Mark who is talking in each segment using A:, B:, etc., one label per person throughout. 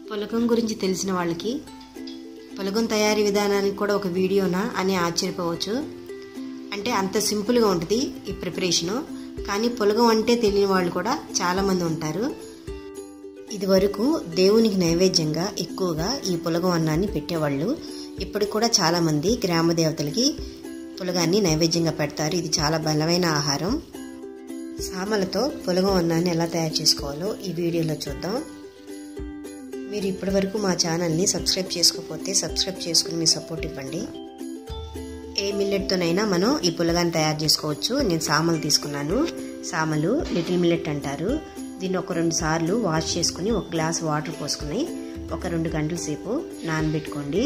A: పులగం గురించి తెలిసిన వాళ్ళకి పులగం తయారీ విధానానికి కూడా ఒక వీడియోనా అని ఆశ్చర్యపోవచ్చు అంటే అంత సింపుల్గా ఉంటుంది ఈ ప్రిపరేషను కానీ పులగం అంటే తెలియని వాళ్ళు కూడా చాలామంది ఉంటారు ఇదివరకు దేవునికి నైవేద్యంగా ఎక్కువగా ఈ పులగం అన్నాన్ని పెట్టేవాళ్ళు ఇప్పటికి కూడా చాలామంది గ్రామ దేవతలకి పులగాన్ని నైవేద్యంగా పెడతారు ఇది చాలా బలమైన ఆహారం సామలతో పులగం అన్నాన్ని ఎలా తయారు చేసుకోవాలో ఈ వీడియోలో చూద్దాం మీరు ఇప్పటి వరకు మా ఛానల్ని సబ్స్క్రైబ్ చేసుకోకపోతే సబ్స్క్రైబ్ చేసుకుని మీ సపోర్ట్ ఇవ్వండి ఏ మిల్లెట్తోనైనా మనం ఈ పులగాన్ని తయారు చేసుకోవచ్చు నేను సామలు తీసుకున్నాను సామలు లిటిల్ మిల్లెట్ అంటారు దీన్ని ఒక రెండు సార్లు వాష్ చేసుకుని ఒక గ్లాస్ వాటర్ పోసుకుని ఒక రెండు గంటల సేపు నానబెట్టుకోండి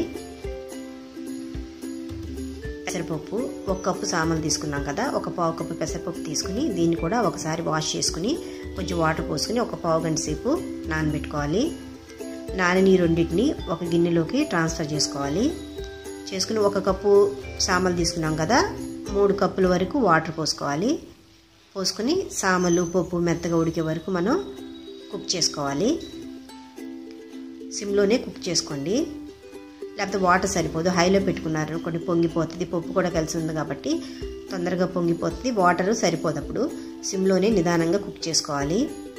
A: పెసరపప్పు ఒక కప్పు సామలు తీసుకున్నాం కదా ఒక పావు కప్పు పెసరపప్పు తీసుకుని దీన్ని కూడా ఒకసారి వాష్ చేసుకుని కొంచెం వాటర్ పోసుకుని ఒక పావు గంట సేపు నానబెట్టుకోవాలి నానని రెండింటిని ఒక గిన్నెలోకి ట్రాన్స్ఫర్ చేసుకోవాలి చేసుకుని ఒక కప్పు సామలు తీసుకున్నాం కదా మూడు కప్పుల వరకు వాటర్ పోసుకోవాలి పోసుకొని సామలు పప్పు మెత్తగా ఉడికే వరకు మనం కుక్ చేసుకోవాలి సిమ్లోనే కుక్ చేసుకోండి లేకపోతే వాటర్ సరిపోదు హైలో పెట్టుకున్నారు కొన్ని పొంగిపోతుంది పప్పు కూడా కలిసి ఉంది కాబట్టి తొందరగా పొంగిపోతుంది వాటర్ సరిపోదు అప్పుడు సిమ్లోనే నిదానంగా కుక్ చేసుకోవాలి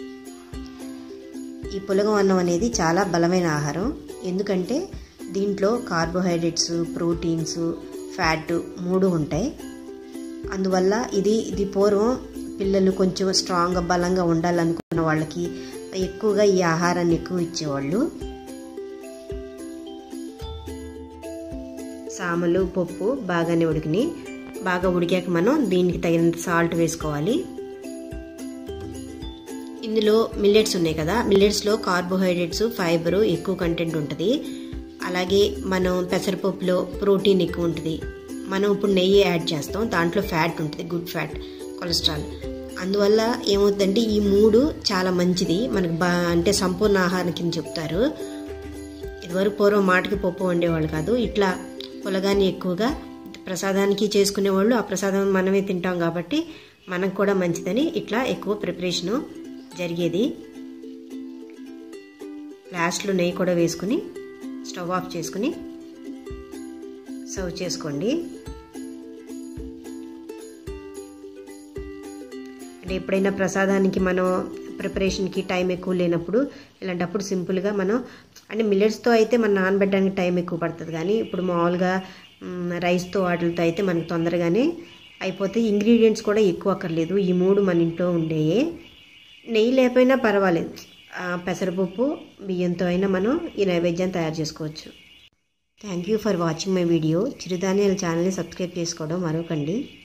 A: ఈ పులగం అన్నం అనేది చాలా బలమైన ఆహారం ఎందుకంటే దీంట్లో కార్బోహైడ్రేట్స్ ప్రోటీన్స్ ఫ్యాట్ మూడు ఉంటాయి అందువల్ల ఇది ఇది పూర్వం పిల్లలు కొంచెం స్ట్రాంగ్గా బలంగా ఉండాలనుకున్న వాళ్ళకి ఎక్కువగా ఈ ఆహారాన్ని ఎక్కువ ఇచ్చేవాళ్ళు సామలు పప్పు బాగానే ఉడికిని బాగా ఉడికాక మనం దీనికి తగినంత సాల్ట్ వేసుకోవాలి ఇందులో మిల్లెట్స్ ఉన్నాయి కదా మిల్లెట్స్లో కార్బోహైడ్రేట్స్ ఫైబరు ఎక్కువ కంటెంట్ ఉంటుంది అలాగే మనం పెసరపప్పులో ప్రోటీన్ ఎక్కువ ఉంటుంది మనం ఇప్పుడు నెయ్యి యాడ్ చేస్తాం దాంట్లో ఫ్యాట్ ఉంటుంది గుడ్ ఫ్యాట్ కొలెస్ట్రాల్ అందువల్ల ఏమవుతుందంటే ఈ మూడు చాలా మంచిది మనకు బా అంటే సంపూర్ణ ఆహారం కింద చెప్తారు ఇదివరకు పూర్వం మాటకి పప్పు వండేవాళ్ళు కాదు ఇట్లా పులగాన్ని ఎక్కువగా ప్రసాదానికి చేసుకునేవాళ్ళు ఆ ప్రసాదం మనమే తింటాం కాబట్టి మనకు కూడా మంచిదని ఇట్లా ఎక్కువ ప్రిపరేషను జరిగేది లాస్ట్లో నెయ్యి కూడా వేసుకుని స్టవ్ ఆఫ్ చేసుకుని సర్వ్ చేసుకోండి అంటే ఎప్పుడైనా ప్రసాదానికి మనం ప్రిపరేషన్కి టైం ఎక్కువ లేనప్పుడు ఇలాంటప్పుడు సింపుల్గా మనం అంటే మిల్లెట్స్తో అయితే మనం నానబెట్టడానికి టైం ఎక్కువ పడుతుంది కానీ ఇప్పుడు మామూలుగా రైస్తో వాటితో అయితే మనకు తొందరగానే అయిపోతే ఇంగ్రీడియంట్స్ కూడా ఎక్కువ అక్కర్లేదు ఈ మూడు మన ఇంట్లో ఉండేయే నెయ్యి లేకపోయినా పర్వాలేదు పెసరపప్పు బియ్యంతో అయినా మనం ఈ నైవేద్యం తయారు చేసుకోవచ్చు thank you for watching my video చిరుధాన్యాల ఛానల్ని సబ్స్క్రైబ్ చేసుకోవడం మరొకండి